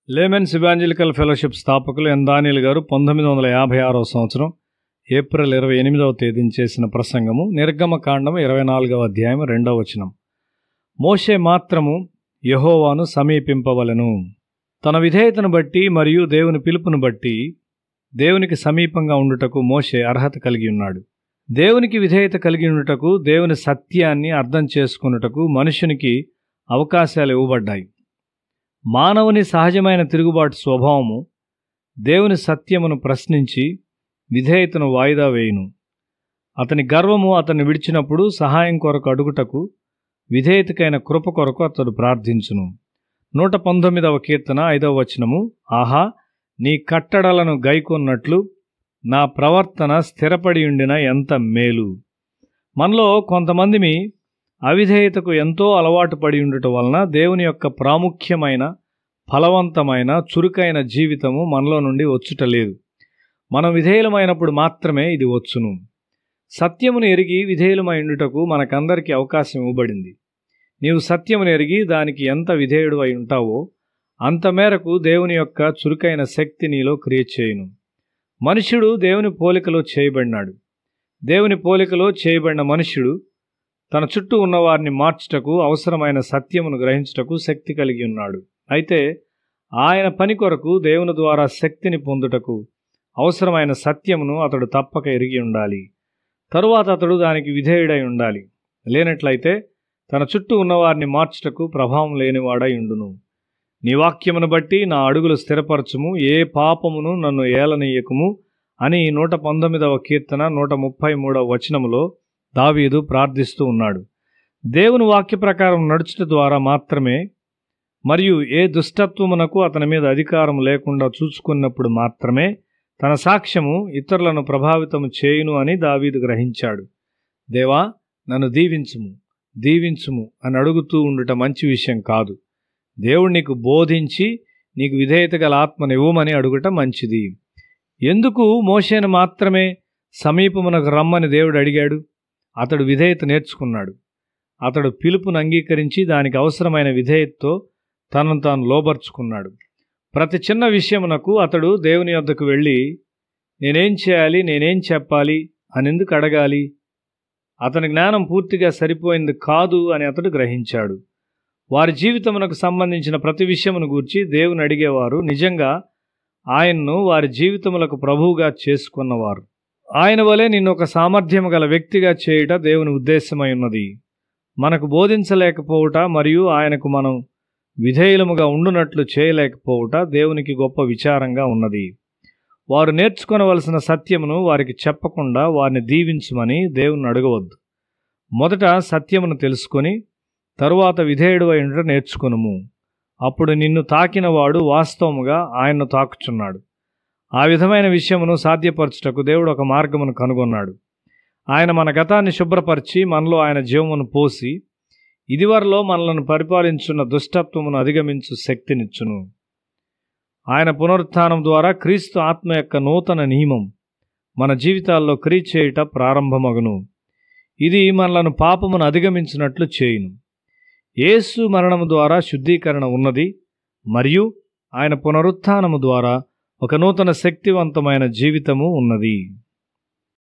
laymen's evangelical fellowship స్థాపకులు ఎన్ దానియల్ గారు పంతొమ్మిది వందల యాభై ఆరవ సంవత్సరం ఏప్రిల్ ఇరవై ఎనిమిదవ తేదీన చేసిన ప్రసంగము నిర్గమకాండం ఇరవై నాలుగవ అధ్యాయం రెండవ వచనం మోషే మాత్రము యహోవాను సమీపింపవలెను తన విధేయతను బట్టి మరియు దేవుని పిలుపును బట్టి దేవునికి సమీపంగా ఉండుటకు మోషే అర్హత కలిగి ఉన్నాడు దేవునికి విధేయత కలిగి ఉండుటకు దేవుని సత్యాన్ని అర్థం చేసుకున్నటకు మనుషునికి అవకాశాలు ఇవ్వబడ్డాయి మానవుని సహజమైన తిరుగుబాటు స్వభావము దేవుని సత్యమును ప్రశ్నించి విధేయతను వాయిదా వేయును అతని గర్వము అతన్ని విడిచినప్పుడు సహాయం కొరకు అడుగుటకు విధేయతకైన కృప కొరకు అతడు ప్రార్థించును నూట పంతొమ్మిదవ కీర్తన ఐదవ వచనము ఆహా నీ కట్టడలను గైకొన్నట్లు నా ప్రవర్తన స్థిరపడి ఉండిన ఎంత మేలు మనలో కొంతమందిమి అవిధేయతకు ఎంతో అలవాటు పడి ఉండటం వలన దేవుని యొక్క ప్రాముఖ్యమైన ఫలవంతమైన చురుకైన జీవితము మనలో నుండి వచ్చుటలేదు మనం విధేయులమైనప్పుడు మాత్రమే ఇది వచ్చును సత్యమును ఎరిగి విధేయులమై ఉండుటకు మనకందరికీ అవకాశం ఇవ్వబడింది నీవు సత్యమును ఎరిగి దానికి ఎంత విధేయుడు అయి ఉంటావో అంత మేరకు దేవుని యొక్క చురుకైన శక్తి నీలో క్రియేట్ చేయును మనుష్యుడు దేవుని పోలికలో చేయబడినాడు దేవుని పోలికలో చేయబడిన మనుష్యుడు తన చుట్టూ ఉన్న వారిని మార్చుటకు అవసరమైన సత్యమును గ్రహించుటకు శక్తి కలిగి ఉన్నాడు అయితే ఆయన పని కొరకు దేవుని ద్వారా శక్తిని పొందుటకు అవసరమైన సత్యమును అతడు తప్పక ఎరిగి ఉండాలి తరువాత అతడు దానికి విధేయుడై ఉండాలి లేనట్లయితే తన చుట్టూ ఉన్నవారిని మార్చుటకు ప్రభావం లేనివాడై ఉండును నీ వాక్యమును బట్టి నా అడుగులు స్థిరపరచుము ఏ పాపమును నన్ను ఏలనీయకుము అని నూట పంతొమ్మిదవ కీర్తన నూట ముప్పై మూడవ వచనములో దావీదు ప్రార్థిస్తూ ఉన్నాడు దేవుని వాక్య ప్రకారం నడుచుట ద్వారా మాత్రమే మరియు ఏ దుష్టత్వమునకు అతని మీద అధికారం లేకుండా చూసుకున్నప్పుడు మాత్రమే తన సాక్ష్యము ఇతరులను ప్రభావితం చేయును అని దావీదు గ్రహించాడు దేవా నన్ను దీవించుము దీవించుము అని అడుగుతూ ఉండుట మంచి విషయం కాదు దేవుడు నీకు బోధించి నీకు విధేయత గల ఆత్మను ఇవ్వమని అడుగుట మంచిది ఎందుకు మోషేను మాత్రమే సమీపమునకు రమ్మని దేవుడు అడిగాడు అతడు విధేయత నేర్చుకున్నాడు అతడు పిలుపును అంగీకరించి దానికి అవసరమైన విధేయతతో తనను తాను లోబర్చుకున్నాడు ప్రతి చిన్న విషయమునకు అతడు దేవుని వద్దకు వెళ్ళి నేనేం చేయాలి నేనేం చెప్పాలి అని ఎందుకు అడగాలి అతని జ్ఞానం పూర్తిగా సరిపోయింది కాదు అని అతడు గ్రహించాడు వారి జీవితమునకు సంబంధించిన ప్రతి విషయమును గూర్చి దేవుని అడిగేవారు నిజంగా ఆయన్ను వారి జీవితములకు ప్రభువుగా చేసుకున్నవారు ఆయన వలె నిన్ను ఒక సామర్థ్యము గల వ్యక్తిగా చేయుట దేవుని ఉద్దేశమై ఉన్నది మనకు బోధించలేకపోవుట మరియు ఆయనకు మనం విధేయులముగా ఉండునట్లు చేయలేకపోవుట దేవునికి గొప్ప విచారంగా ఉన్నది వారు నేర్చుకొనవలసిన సత్యమును వారికి చెప్పకుండా వారిని దీవించమని దేవుని అడగవద్దు మొదట సత్యమును తెలుసుకొని తరువాత విధేయుడు అయిన నేర్చుకొనుము అప్పుడు నిన్ను తాకిన వాడు వాస్తవముగా ఆయన్ను తాకుచున్నాడు ఆ విధమైన విషయమును సాధ్యపరచుటకు దేవుడు ఒక మార్గమును కనుగొన్నాడు ఆయన మన గతాన్ని శుభ్రపరిచి మనలో ఆయన జీవమును పోసి ఇదివరలో మనలను పరిపాలించున్న దుష్టత్వమును అధిగమించు శక్తినిచ్చును ఆయన పునరుత్థానం ద్వారా క్రీస్తు ఆత్మ యొక్క నూతన నియమం మన జీవితాల్లో క్రియ చేయుట ప్రారంభమగును ఇది మనలను పాపమును అధిగమించినట్లు చేయును యేసు మరణము ద్వారా శుద్ధీకరణ ఉన్నది మరియు ఆయన పునరుత్థానము ద్వారా ఒక నూతన శక్తివంతమైన జీవితము ఉన్నది